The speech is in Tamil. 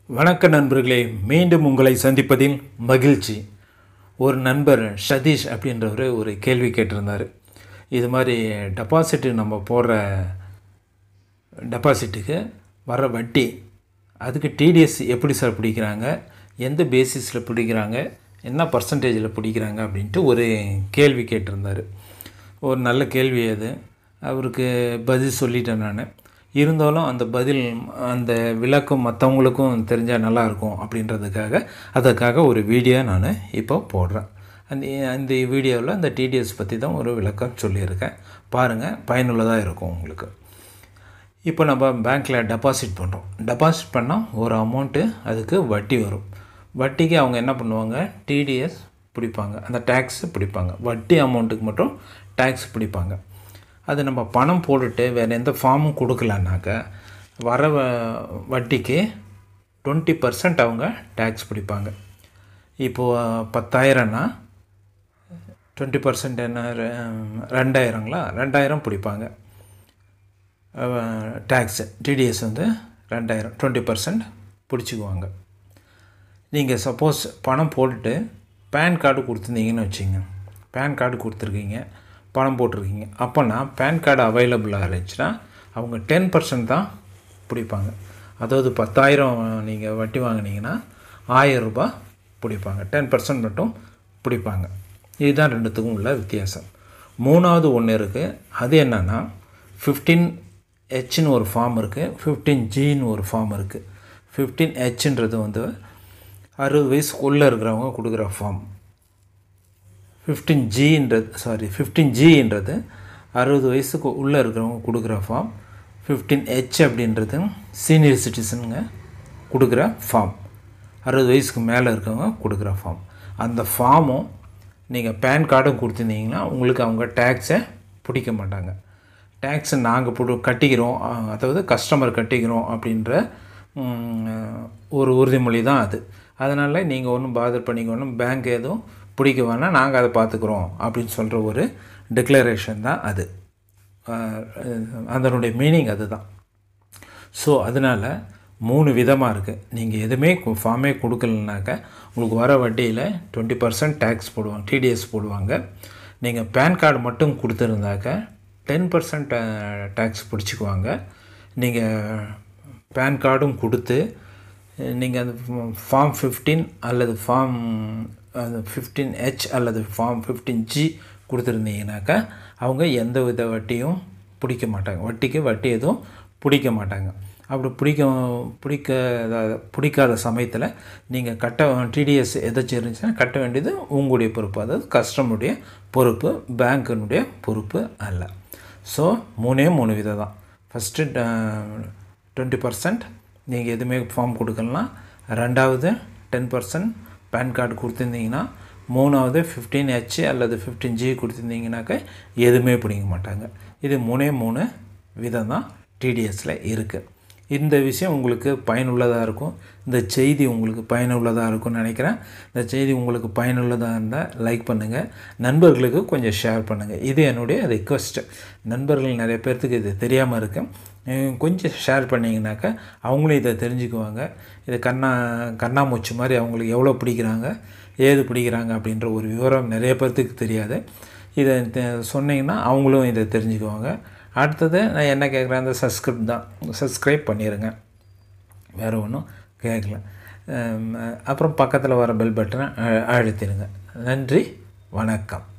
வணக்க நண்பர்களே மீண்டும் உங்களை சந்திப்பதில் மகிழ்ச்சி ஒரு நண்பர் சதீஷ் அப்படின்றவர் ஒரு கேள்வி கேட்டிருந்தார் இது மாதிரி டெபாசிட்டு நம்ம போடுற டெபாசிட்டுக்கு வர வட்டி அதுக்கு டிடிஎஸ் எப்படி சார் பிடிக்கிறாங்க எந்த பேசிஸில் பிடிக்கிறாங்க என்ன பர்சன்டேஜில் பிடிக்கிறாங்க அப்படின்ட்டு ஒரு கேள்வி கேட்டிருந்தார் ஒரு நல்ல கேள்வி அது அவருக்கு பதில் சொல்லிட்டேன் நான் இருந்தாலும் அந்த பதில் அந்த விளக்கம் மற்றவங்களுக்கும் தெரிஞ்சால் நல்லாயிருக்கும் அப்படின்றதுக்காக அதற்காக ஒரு வீடியோ நான் இப்போ போடுறேன் அந்த அந்த வீடியோவில் அந்த டிடிஎஸ் பற்றி தான் ஒரு விளக்கம் சொல்லியிருக்கேன் பாருங்கள் பயனுள்ளதாக இருக்கும் உங்களுக்கு இப்போ நம்ம பேங்க்கில் டெபாசிட் பண்ணுறோம் டெபாசிட் பண்ணால் ஒரு அமௌண்ட்டு அதுக்கு வட்டி வரும் வட்டிக்கு அவங்க என்ன பண்ணுவாங்க டிடிஎஸ் பிடிப்பாங்க அந்த டேக்ஸ் பிடிப்பாங்க வட்டி அமௌண்ட்டுக்கு மட்டும் டேக்ஸ் பிடிப்பாங்க அது நம்ம பணம் போட்டுட்டு வேறு எந்த ஃபார்மும் கொடுக்கலனாக்க வர வ- வட்டிக்கு டுவெண்ட்டி பர்சன்ட் அவங்க டேக்ஸ் பிடிப்பாங்க இப்போது பத்தாயிரம்னா டுவெண்ட்டி பர்சன்ட் என்ன ரெ- ரெண்டாயிரங்களா ரெண்டாயிரம் பிடிப்பாங்க டேக்ஸு டிடிஎஸ் வந்து ரெண்டாயிரம் டுவெண்ட்டி பர்சன்ட் பிடிச்சிக்குவாங்க நீங்கள் சப்போஸ் பணம் போட்டுட்டு பேன் கார்டு கொடுத்துருந்தீங்கன்னு வச்சுங்க பேன் கார்டு கொடுத்துருக்கீங்க பணம் போட்டிருக்கீங்க அப்போனா பேன் கார்டு அவைலபிளாக இருந்துச்சுன்னா அவங்க டென் பர்சன்ட் தான் பிடிப்பாங்க அதாவது பத்தாயிரம் நீங்கள் வட்டி வாங்குனீங்கன்னா ஆயிரம் ரூபாய் பிடிப்பாங்க டென் பர்சன்ட் மட்டும் பிடிப்பாங்க இதுதான் ரெண்டுத்துக்கும் உள்ள வித்தியாசம் மூணாவது ஒன்று இருக்குது அது என்னென்னா ஃபிஃப்டீன் ஹெச்னு ஒரு ஃபார்ம் இருக்குது ஃபிஃப்டீன் ஜின்னு ஒரு ஃபார்ம் இருக்குது ஃபிஃப்டீன் ஹெச்ன்றது வந்து அறுபது வயசுக்குள்ளே இருக்கிறவங்க கொடுக்குற ஃபார்ம் ஃபிஃப்டீன் ஜின்றது சாரி ஃபிஃப்டீன் ஜின்றது அறுபது வயசுக்கு உள்ளே இருக்கிறவங்க கொடுக்குற ஃபார்ம் ஃபிஃப்டீன் ஹெச் அப்படின்றது சீனியர் சிட்டிசனுங்க கொடுக்குற ஃபார்ம் அறுபது வயசுக்கு மேலே இருக்கவங்க கொடுக்குற ஃபார்ம் அந்த ஃபார்மும் நீங்கள் பேன் கார்டும் கொடுத்துருந்தீங்கன்னா உங்களுக்கு அவங்க டேக்ஸை பிடிக்க மாட்டாங்க டேக்ஸை நாங்கள் போட்டு கட்டிக்கிறோம் அஹ், அதாவது கஸ்டமர் கட்டிக்கிறோம் அப்படின்ற ம், ஒரு உறுதிமொழி தான் அது அதனால் நீங்கள் ஒன்றும் பாதர் பண்ணிக்கணும் பேங்க் எதுவும் பிடிக்க வேணாம் நாங்கள் அதை பார்த்துக்குறோம் அப்படின்னு சொல்கிற ஒரு டிக்ளரேஷன் தான் அது அஹ், அதனுடைய மீனிங் அதுதான் ஸோ அதனால் மூணு விதமாக இருக்குது நீங்கள் எதுவுமே ஃபார்மே கொடுக்கலனாக்க உங்களுக்கு வர வட்டியில் டுவெண்ட்டி பர்சன்ட் டேக்ஸ் போடுவாங்க டிடிஎஸ் போடுவாங்க நீங்கள் பேன் கார்டு மட்டும் கொடுத்துருந்தாக்க டென் பர்சன்ட் டேக்ஸ் பிடிச்சிக்குவாங்க நீங்கள் பேன் கார்டும் கொடுத்து நீங்கள் அந்த ஃபார்ம் ஃபிஃப்டீன் அல்லது ஃபார்ம் ஃபிஃப்டீன் ஹெச் அல்லது ஃபார்ம் ஃபிஃப்டீன் ஜி கொடுத்துருந்தீங்கனாக்கா அவங்க எந்த வித வட்டியும் பிடிக்க மாட்டாங்க வட்டிக்கு வட்டி எதுவும் பிடிக்க மாட்டாங்க அப்படி பிடிக்க பிடிக்காத பிடிக்காத சமயத்தில் நீங்கள் கட்ட டிடிஎஸ் எதாச்சும் இருந்துச்சுன்னா கட்ட வேண்டியது உங்களுடைய பொறுப்பு அதாவது கஸ்டமருடைய பொறுப்பு பேங்க்கினுடைய பொறுப்பு அல்ல ஸோ மூணே மூணு விதம் தான் ஃபஸ்ட்டு டுவெண்ட்டி பர்சன்ட் நீங்கள் எதுவுமே ஃபார்ம் கொடுக்கலாம் ரெண்டாவது டென் பர்சன்ட் பேன் கார்டு கொடுத்துருந்தீங்கன்னா மூணாவது ஃபிஃப்டீன் ஹெச் அல்லது ஃபிஃப்டீன் ஜி கொடுத்துருந்தீங்கனாக்கா எதுவுமே பிடிக்க மாட்டாங்க இது மூணே மூணு விதம் தான் டிடிஎஸில் இருக்குது இந்த விஷயம் உங்களுக்கு பயனுள்ளதாக இருக்கும் இந்த செய்தி உங்களுக்கு பயனுள்ளதாக இருக்கும்னு நினைக்கிறேன் இந்த செய்தி உங்களுக்கு பயனுள்ளதாக இருந்தால் லைக் பண்ணுங்கள் நண்பர்களுக்கு கொஞ்சம் ஷேர் பண்ணுங்கள் இது என்னுடைய ரெக்வஸ்ட்டு நண்பர்கள் நிறைய பேர்த்துக்கு இது தெரியாமல் இருக்கு அஹ் கொஞ்சம் ஷேர் பண்ணிங்கனாக்கா அவங்களும் இதை தெரிஞ்சுக்குவாங்க இது கண்ணா கண்ணாமூச்சி மாதிரி அவங்களுக்கு எவ்வளோ பிடிக்கிறாங்க ஏது பிடிக்கிறாங்க அப்படின்ற ஒரு விவரம் நிறைய பேர்த்துக்கு தெரியாது இதை தெ- சொன்னீங்கன்னா அவங்களும் இதை தெரிஞ்சுக்குவாங்க அடுத்தது நான் என்ன கேட்குறேன் அந்த சப்ஸ்கிரைப் தான் சப்ஸ்கிரைப் பண்ணிடுங்க வேறு ஒன்றும் கேட்கல அம், அப்புறம் பக்கத்தில் வர பெல் பட்டனை அ- அழுத்திடுங்க நன்றி வணக்கம்